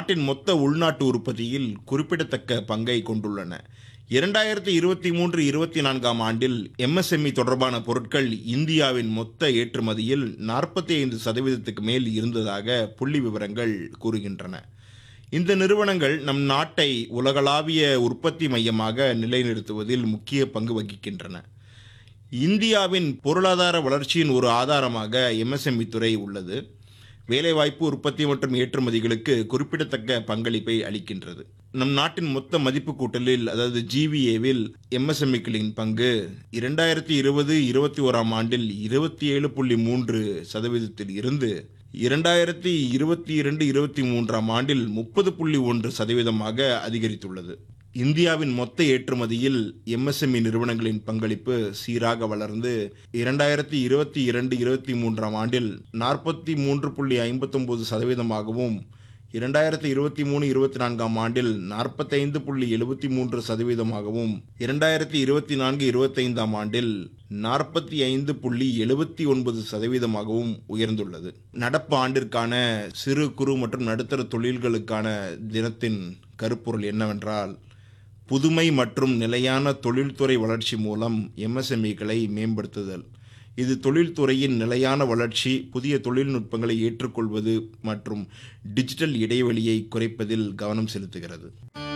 நாட்டின் மொத்த உள்நாட்டு உற்பத்தியில் குறிப்பிடத்தக்க பங்கை கொண்டுள்ளன இரண்டாயிரத்தி இருபத்தி மூன்று இருபத்தி நான்காம் ஆண்டில் எம்எஸ்எம்இ தொடர்பான பொருட்கள் இந்தியாவின் மொத்த ஏற்றுமதியில் நாற்பத்தி ஐந்து சதவீதத்துக்கு மேல் இருந்ததாக புள்ளி விவரங்கள் கூறுகின்றன இந்த நிறுவனங்கள் நம் நாட்டை உலகளாவிய உற்பத்தி மையமாக நிலைநிறுத்துவதில் முக்கிய பங்கு வகிக்கின்றன இந்தியாவின் பொருளாதார வளர்ச்சியின் ஒரு ஆதாரமாக எம்எஸ்எம்இ துறை உள்ளது வேலைவாய்ப்பு உற்பத்தி மற்றும் ஏற்றுமதிகளுக்கு குறிப்பிடத்தக்க பங்களிப்பை அளிக்கின்றது நம் நாட்டின் மொத்த மதிப்பு கூட்டலில் அதாவது ஜிவிஏவில் எம்எஸ்எம்இக்களின் பங்கு இரண்டாயிரத்தி இருபது இருபத்தி ஓராம் ஆண்டில் இருபத்தி ஏழு புள்ளி மூன்று சதவீதத்தில் இருந்து இரண்டாயிரத்தி இருபத்தி இரண்டு இருபத்தி மூன்றாம் ஆண்டில் முப்பது புள்ளி ஒன்று சதவீதமாக அதிகரித்துள்ளது இந்தியாவின் மொத்த ஏற்றுமதியில் எம்எஸ்எம்இ நிறுவனங்களின் பங்களிப்பு சீராக வளர்ந்து இரண்டாயிரத்தி இருபத்தி இரண்டு இருபத்தி மூன்றாம் ஆண்டில் நாற்பத்தி மூன்று புள்ளி ஐம்பத்தொம்போது சதவீதமாகவும் இரண்டாயிரத்தி இருபத்தி மூணு இருபத்தி நான்காம் ஆண்டில் நாற்பத்தைந்து புள்ளி எழுபத்தி மூன்று சதவீதமாகவும் இரண்டாயிரத்தி இருபத்தி நான்கு இருபத்தைந்தாம் ஆண்டில் நாற்பத்தி ஐந்து புள்ளி எழுபத்தி ஒன்பது சதவீதமாகவும் உயர்ந்துள்ளது நடப்பு ஆண்டிற்கான சிறு குறு மற்றும் நடுத்தர தொழில்களுக்கான தினத்தின் கருப்பொருள் என்னவென்றால் புதுமை மற்றும் நிலையான தொழில்துறை வளர்ச்சி மூலம் எம்எஸ்எம்இக்களை மேம்படுத்துதல் இது தொழில்துறையின் நிலையான வளர்ச்சி புதிய தொழில்நுட்பங்களை ஏற்றுக்கொள்வது மற்றும் டிஜிட்டல் இடைவெளியை குறைப்பதில் கவனம் செலுத்துகிறது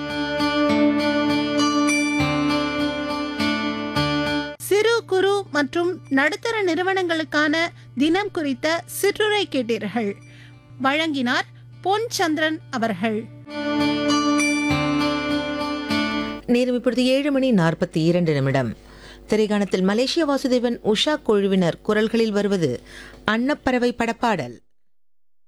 சிறு குறு மற்றும் நடுத்தர நிறுவனங்களுக்கான தினம் குறித்த சிற்றுரை கேட்டீர்கள் வழங்கினார் பொன் சந்திரன் அவர்கள் நேரம் இப்பொழுது ஏழு மணி நாற்பத்தி இரண்டு நிமிடம் திரைகாணத்தில் மலேசிய வாசுதேவன் உஷா குழுவினர் குரல்களில் வருவது அன்னப்பறவை படப்பாடல்